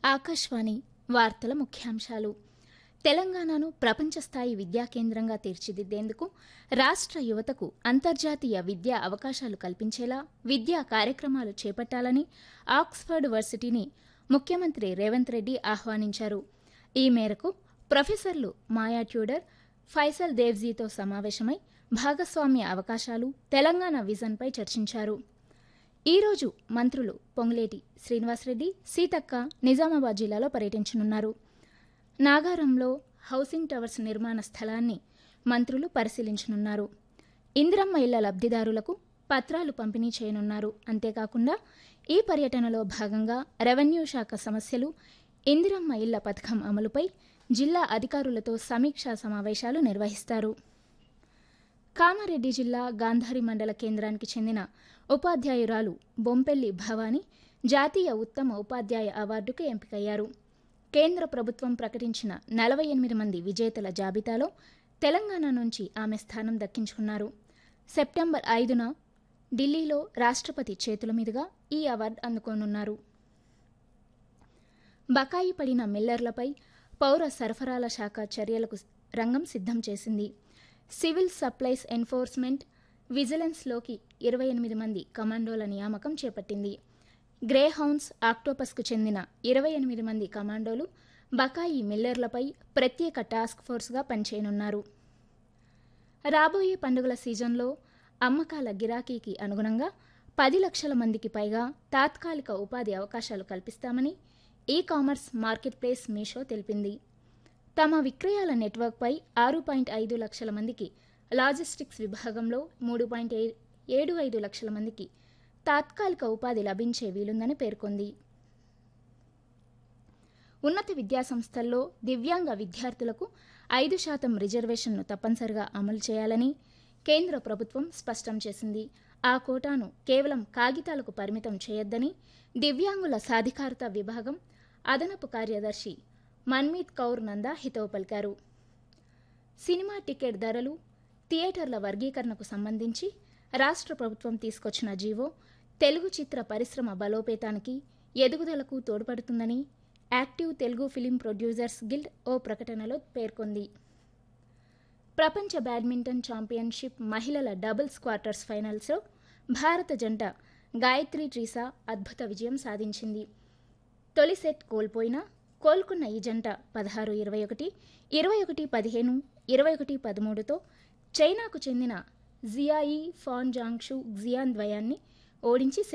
ఆకాశవాణి వార్తల ముఖ్యాంశాలు తెలంగాణను ప్రపంచ స్థాయి విద్యా కేంద్రంగా తీర్చిదిద్దేందుకు రాష్ట్ర యువతకు అంతర్జాతీయ విద్యా అవకాశాలు కల్పించేలా విద్యా కార్యక్రమాలు చేపట్టాలని ఆక్స్ఫర్డ్ వర్సిటీని ముఖ్యమంత్రి రేవంత్ రెడ్డి ఆహ్వానించారు ఈ మేరకు ప్రొఫెసర్లు మాయా ట్యూడర్ ఫైసల్ దేవ్జీతో సమావేశమై భాగస్వామ్య అవకాశాలు తెలంగాణ విజన్పై చర్చించారు ఈరోజు మంత్రులు పొంగులేటి శ్రీనివాసరెడ్డి సీతక్క నిజామాబాద్ జిల్లాలో పర్యటించనున్నారు నాగారంలో హౌసింగ్ టవర్స్ నిర్మాణ స్థలాన్ని మంత్రులు పరిశీలించనున్నారు ఇందిరమ్మ ఇళ్ల లబ్దిదారులకు పత్రాలు పంపిణీ చేయనున్నారు అంతేకాకుండా ఈ పర్యటనలో భాగంగా రెవెన్యూ శాఖ సమస్యలు ఇందిరమ్మ ఇళ్ల పథకం అమలుపై జిల్లా అధికారులతో సమీక్షా సమావేశాలు నిర్వహిస్తారు కామారెడ్డి జిల్లా గాంధారి మండల కేంద్రానికి చెందిన ఉపాధ్యాయురాలు బొంపెల్లి భవానీ జాతీయ ఉత్తమ ఉపాధ్యాయ అవార్డుకు ఎంపికయ్యారు కేంద్ర ప్రభుత్వం ప్రకటించిన నలభై ఎనిమిది మంది విజేతల జాబితాలో తెలంగాణ నుంచి ఆమె స్థానం దక్కించుకున్నారు సెప్టెంబర్ ఐదున ఢిల్లీలో రాష్ట్రపతి చేతుల మీదుగా ఈ అవార్డు అందుకోనున్నారు బకాయి పడిన మిల్లర్లపై పౌర సరఫరాల శాఖ చర్యలకు రంగం సిద్ధం చేసింది సివిల్ సప్లైస్ ఎన్ఫోర్స్మెంట్ విజిలెన్స్లోకి ఇరవై ఎనిమిది మంది కమాండోల నియామకం చేపట్టింది గ్రే హౌన్స్ ఆక్టోపస్కు చెందిన ఇరవై ఎనిమిది మంది కమాండోలు బకాయి మిల్లర్లపై ప్రత్యేక టాస్క్ ఫోర్స్గా పనిచేయనున్నారు రాబోయే పండుగల సీజన్లో అమ్మకాల గిరాకీకి అనుగుణంగా పది లక్షల మందికి పైగా తాత్కాలిక ఉపాధి అవకాశాలు కల్పిస్తామని e commerce market place Meesho తెలిపింది తమ విక్రయాల నెట్వర్క్పై ఆరు పాయింట్ ఐదు లక్షల మందికి లాజిస్టిక్స్ విభాగంలో మూడు పాయింట్ ఏడు ఐదు లక్షల మందికి తాత్కాలిక ఉపాధి లభించే వీలుందని పేర్కొంది ఉన్నత విద్యాసంస్థల్లో దివ్యాంగ విద్యార్థులకు ఐదు శాతం రిజర్వేషన్ను తప్పనిసరిగా అమలు చేయాలని కేంద్ర ప్రభుత్వం స్పష్టం చేసింది ఆ కోటాను కేవలం కాగితాలకు పరిమితం చేయొద్దని దివ్యాంగుల సాధికారత విభాగం అదనపు కార్యదర్శి మన్మీత్ కౌర్ నందా హితవు పలికారు సినిమా టికెట్ ధరలు థియేటర్ల వర్గీకరణకు సంబంధించి రాష్ట్ర ప్రభుత్వం తీసుకొచ్చిన జీవో తెలుగు చిత్ర పరిశ్రమ బలోపేతానికి ఎదుగుదలకు తోడ్పడుతుందని active Telugu film producers guild ఓ ప్రకటనలో పేర్కొంది ప్రపంచ బ్యాడ్మింటన్ ఛాంపియన్షిప్ మహిళల డబుల్స్ క్వార్టర్స్ ఫైనల్స్లో భారత జంట గాయత్రి ట్రీసా అద్భుత విజయం సాధించింది తొలి సెట్ కోల్పోయినా కోలుకున్న ఈ జంట పదహారు ఇరవై ఒకటి ఇరవై ఒకటి పదిహేను ఇరవై ఒకటి పదమూడుతో చైనాకు చెందిన జియాయి ఫాన్ జాంగ్షు జియాన్ ద్వయాన్ని ఓడించి